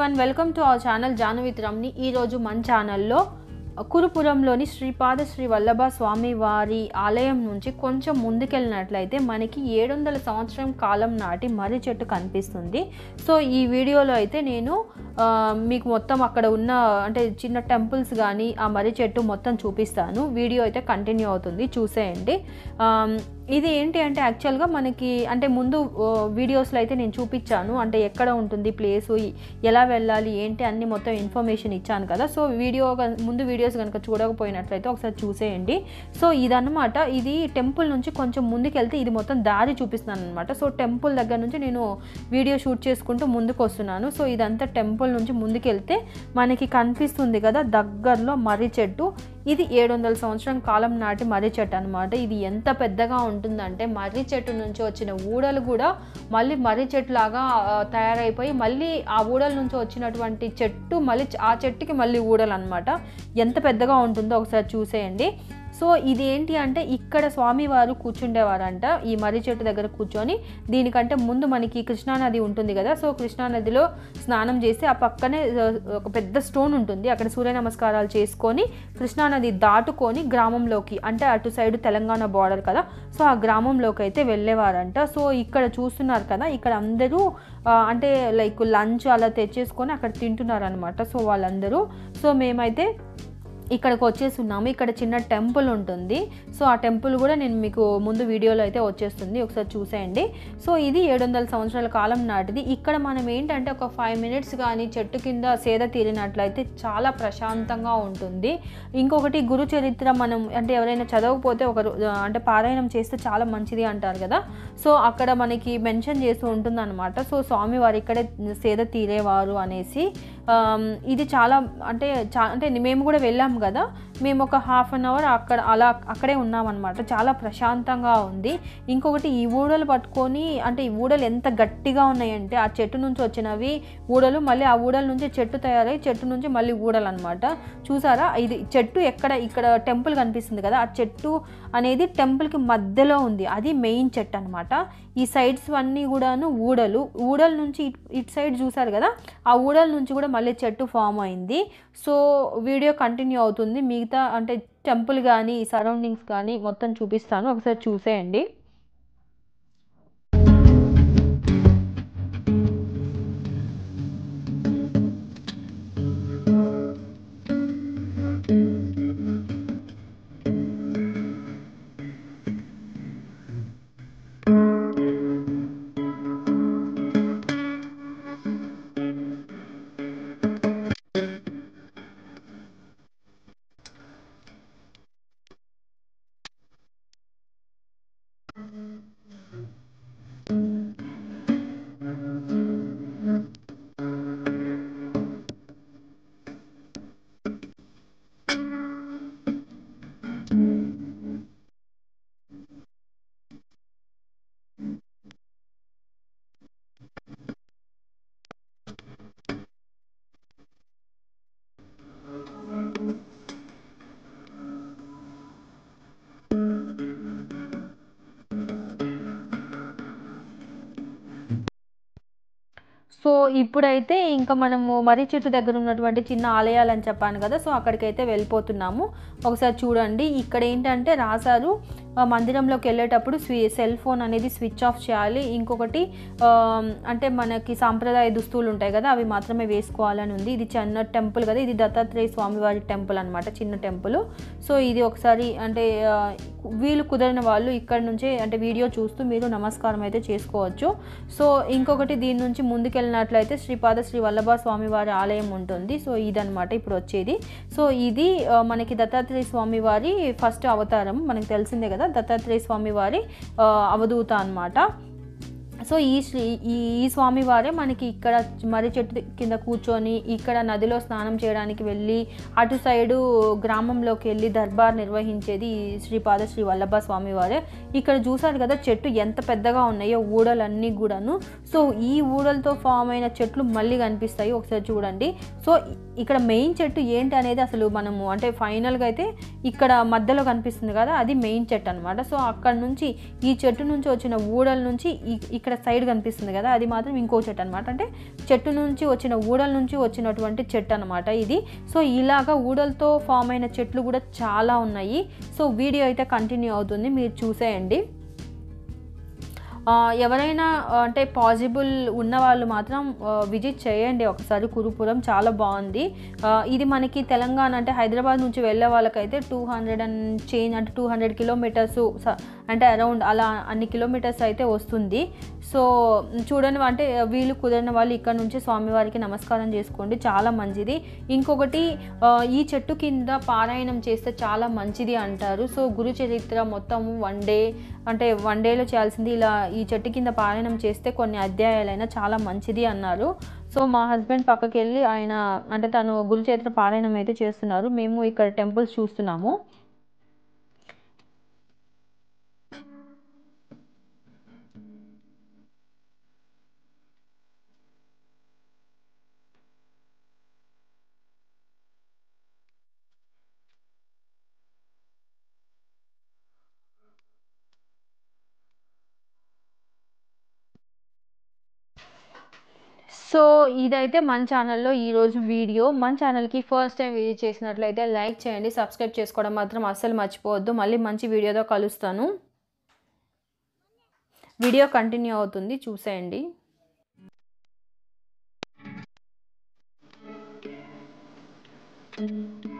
everyone welcome to our channel జానువిత్ రమ్ని ఈరోజు మన ఛానల్లో కురుపురంలోని శ్రీపాద శ్రీ వల్లభ స్వామి వారి ఆలయం నుంచి కొంచెం ముందుకెళ్ళినట్లయితే మనకి ఏడు వందల సంవత్సరం కాలం నాటి మర్రి చెట్టు కనిపిస్తుంది సో ఈ వీడియోలో అయితే నేను ఆ, మీకు మొత్తం అక్కడ ఉన్న అంటే చిన్న టెంపుల్స్ కానీ ఆ మర్రి చెట్టు మొత్తం చూపిస్తాను వీడియో అయితే కంటిన్యూ అవుతుంది చూసేయండి ఆమ్, ఇది ఏంటి అంటే యాక్చువల్గా మనకి అంటే ముందు ఆ, వీడియోస్లో అయితే నేను చూపించాను అంటే ఎక్కడ ఉంటుంది ప్లేసు ఎలా వెళ్ళాలి ఏంటి అన్ని మొత్తం ఇన్ఫర్మేషన్ ఇచ్చాను కదా సో వీడియో గన్- ముందు వీడియోస్ కనుక చూడకపోయినట్లయితే ఒకసారి చూసేయండి సో ఇదన్నమాట ఇది టెంపుల్ నుంచి కొంచెం ముందుకెళ్తే ఇది మొత్తం దారి చూపిస్తున్నాను అనమాట సో టెంపుల్ దగ్గర నుంచి నేను వీడియో షూట్ చేసుకుంటూ ముందుకు వస్తున్నాను సో ఇదంతా టెంపుల్ నుంచి ముందుకెళ్తే మనకి కనిపిస్తుంది కదా దగ్గరలో మర్రి చెట్టు ఇది ఏడు వందల సంవత్సరం కాలం నాటి మర్రి చెట్టు అనమాట ఇది ఎంత పెద్దగా ఉంటుందంటే మర్రి చెట్టు నుంచి వచ్చిన ఊడలు కూడా మళ్ళీ మర్రి చెట్టు లాగా ఆ, తయారైపోయి మళ్ళీ ఆ ఊడల నుంచి వచ్చినటువంటి చెట్టు మళ్ళీ చ- ఆ చెట్టుకి మళ్ళీ ఊడలు అనమాట ఎంత పెద్దగా ఉంటుందో ఒకసారి చూసేయండి సో ఇది ఏంటి అంటే ఇక్కడ స్వామివారు కూర్చుండేవారంట ఈ మర్రి చెట్టు దగ్గర కూర్చొని దీనికంటే ముందు మనకి కృష్ణానది ఉంటుంది కదా సో కృష్ణానదిలో స్నానం చేసి ఆ పక్కనే ఆ, ఒక పెద్ద స్టోన్ ఉంటుంది అక్కడ సూర్య నమస్కారాలు చేసుకొని కృష్ణానది దాటుకొని గ్రామంలోకి అంటే అటు సైడ్ తెలంగాణ బార్డర్ కదా సో ఆ గ్రామంలోకి అయితే వెళ్ళేవారంట సో ఇక్కడ చూస్తున్నారు కదా ఇక్కడ అందరూ ఆ, అంటే లైక్ లంచ్ అలా తెచ్చేసుకొని అక్కడ తింటున్నారు అనమాట సో వాళ్ళందరూ సో మేమైతే ఇక్కడికి వచ్చేసి ఉన్నాము ఇక్కడ చిన్న టెంపుల్ ఉంటుంది సో ఆ టెంపుల్ కూడా నేను మీకు ముందు వీడియోలో అయితే వచ్చేస్తుంది ఒకసారి చూసేయండి సో ఇది ఏడు వందల సంవత్సరాల కాలం నాటిది ఇక్కడ మనం ఏంటంటే ఒక ఫైవ్ మినిట్స్ కానీ చెట్టు కింద సేద తీరినట్లయితే చాలా ప్రశాంతంగా ఉంటుంది ఇంకొకటి గురు చరిత్ర మనం అంటే ఎవరైనా చదవకపోతే ఒక రో- అంటే పారాయణం చేస్తే చాలా మంచిది అంటారు కదా సో అక్కడ మనకి మెన్షన్ చేస్తూ ఉంటుంది అనమాట సో స్వామివారు ఇక్కడే సేద తీరేవారు అనేసి ఆమ్, ఇది చాలా అంటే చా అంటే మేము కూడా వెళ్ళాం కదా మేము ఒక హాఫ్ అన్ అవర్ అక్కడ అలా అక్కడే ఉన్నామన్నమాట చాలా ప్రశాంతంగా ఉంది ఇంకొకటి ఈ ఊడలు పట్టుకొని అంటే ఈ ఊడలు ఎంత గట్టిగా ఉన్నాయంటే ఆ చెట్టు నుంచి వచ్చినవి ఊడలు మళ్ళీ ఆ ఊడల నుంచి చెట్టు తయారై చెట్టు నుంచి మళ్ళీ ఊడలు అనమాట చూసారా ఇది చెట్టు ఎక్కడ ఇక్కడ టెంపుల్ కనిపిస్తుంది కదా ఆ చెట్టు అనేది టెంపుల్కి మధ్యలో ఉంది అది మెయిన్ చెట్టు అనమాట ఈ సైడ్స్ అన్నీ కూడాను ఊడలు ఊడల నుంచి ఇట్- ఇటు సైడ్ చూసారు కదా ఆ ఊడల నుంచి కూడా మళ్ళీ చెట్టు ఫామ్ అయింది సో వీడియో కంటిన్యూ అవుతుంది మిగతా అంటే టెంపుల్ కానీ ఈ సరౌండింగ్స్ కానీ మొత్తం చూపిస్తాను ఒకసారి చూసేయండి సో ఇప్పుడైతే ఇంకా మనము మర్రి చెట్టు దగ్గర ఉన్నటువంటి చిన్న ఆలయాలు అని చెప్పాను కదా సో అక్కడికైతే వెళ్ళిపోతున్నాము ఒకసారి చూడండి ఇక్కడ ఏంటంటే రాశారు ఆ మందిరంలోకి వెళ్ళేటప్పుడు స్వి సెల్ ఫోన్ అనేది స్విచ్ ఆఫ్ చేయాలి ఇంకొకటి ఆ, అంటే మనకి సాంప్రదాయ దుస్తులు ఉంటాయి కదా అవి మాత్రమే వేసుకోవాలని ఉంది ఇది చిన్న టెంపుల్ కదా ఇది దత్తాత్రేయ స్వామివారి టెంపుల్ అనమాట చిన్న టెంపుల్ సో ఇది ఒకసారి అంటే ఆ, వీలు కుదిరిన వాళ్ళు ఇక్కడ నుంచే అంటే వీడియో చూస్తూ మీరు నమస్కారం అయితే చేసుకోవచ్చు సో ఇంకొకటి దీని నుంచి ముందుకెళ్ళినట్లయితే శ్రీపాద శ్రీ వల్లభ స్వామి వారి ఆలయం ఉంటుంది సో ఇదనమాట ఇప్పుడు వచ్చేది సో ఇది ఆ, మనకి దత్తాత్రేయ స్వామి వారి ఫస్ట్ అవతారం మనకి తెలిసిందే కదా దత్తాత్రేయ స్వామి వారి ఆ, అవధూత అన్నమాట సో ఈ శ్రీ ఈ ఈ స్వామివారే మనకి ఇక్కడ మర్రి చెట్టు కింద కూర్చొని ఇక్కడ నదిలో స్నానం చేయడానికి వెళ్ళి అటు సైడు గ్రామంలోకి వెళ్ళి దర్బార్ నిర్వహించేది ఈ శ్రీపాద శ్రీ వల్లభ స్వామివారే ఇక్కడ చూసారు కదా చెట్టు ఎంత పెద్దగా ఉన్నాయో ఊడలన్నీ కూడాను సో ఈ ఊడలతో ఫామ్ అయిన చెట్లు మళ్ళీ కనిపిస్తాయి ఒకసారి చూడండి సో ఇక్కడ మెయిన్ చెట్టు ఏంటి అనేది అసలు మనము అంటే ఫైనల్గా అయితే ఇక్కడ మధ్యలో కనిపిస్తుంది కదా అది మెయిన్ చెట్టు అనమాట సో అక్కడ నుంచి ఈ చెట్టు నుంచి వచ్చిన ఊడల నుంచి ఈ- ఇక్కడ సైడ్ కనిపిస్తుంది కదా అది మాత్రం ఇంకో చెట్టు అనమాట అంటే చెట్టు నుంచి వచ్చిన ఊడల నుంచి వచ్చినటువంటి చెట్టు అనమాట ఇది సో ఇలాగా ఊడలతో ఫామ్ అయిన చెట్లు కూడా చాలా ఉన్నాయి సో వీడియో అయితే కంటిన్యూ అవుతుంది మీరు చూసేయండి ఆ, ఎవరైనా ఆ, అంటే పాసిబుల్ ఉన్న వాళ్ళు మాత్రం ఆ, విజిట్ చేయండి ఒకసారి కురుపురం చాలా బాగుంది ఆ, ఇది మనకి తెలంగాణ అంటే హైదరాబాద్ నుంచి వెళ్ళే వాళ్ళకైతే టూ హండ్రెడ్ అండ్ చేంజ్ అంటే టూ హండ్రెడ్ కిలోమీటర్స్ అంటే అరౌండ్ అలా అన్ని కిలోమీటర్స్ అయితే వస్తుంది సో చూడండి అంటే వీళ్ళు కుదిరిన వాళ్ళు ఇక్కడ నుంచి స్వామివారికి నమస్కారం చేసుకోండి చాలా మంచిది ఇంకొకటి ఆ, ఈ చెట్టు కింద పారాయణం చేస్తే చాలా మంచిది అంటారు సో గురు చరిత్ర మొత్తం వన్ డే అంటే వన్ డేలో చేయాల్సింది ఇలా ఈ చెట్టు కింద పారాయణం చేస్తే కొన్ని అధ్యాయాలైనా చాలా మంచిది అన్నారు సో మా హస్బెండ్ పక్కకి వెళ్ళి ఆయన అంటే తను గురు చరిత్ర పారాయణం అయితే చేస్తున్నారు మేము ఇక్కడ టెంపుల్స్ చూస్తున్నాము సో ఇదైతే మన ఛానల్లో ఈరోజు వీడియో మన ఛానల్కి ఫస్ట్ టైం విజిట్ చేసినట్లయితే లైక్ చేయండి సబ్స్క్రైబ్ చేసుకోవడం మాత్రం అస్సలు మర్చిపోవద్దు మళ్ళీ మంచి వీడియోతో కలుస్తాను వీడియో కంటిన్యూ అవుతుంది చూసేయండి thank you